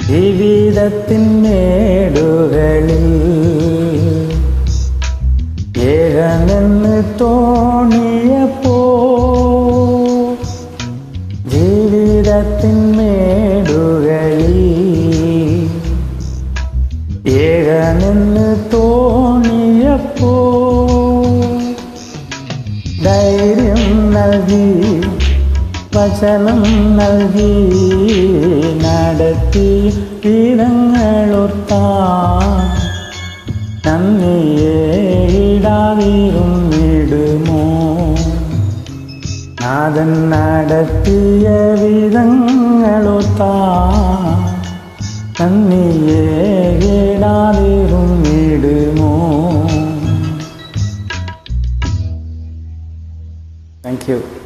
ജീവിതത്തിൻ മേടുകളിൽ ഏകനെന്ന് തോന്നിയപ്പോ ജീവിതത്തിൻ മേടുകളിൽ ഏകനെന്ന് തോന്നിയപ്പോ ധൈര്യം നൽകി വചനം നൽകി നടത്തി ഇടങ്ങളൊത്താ നന്ദിയെ ഇടാതിരുന്നിടുമോ നാഥൻ നടത്തിയ വിധങ്ങളൊത്താ നന്ദിയെ ഇടാതിരുന്നിടുമോ താങ്ക് യു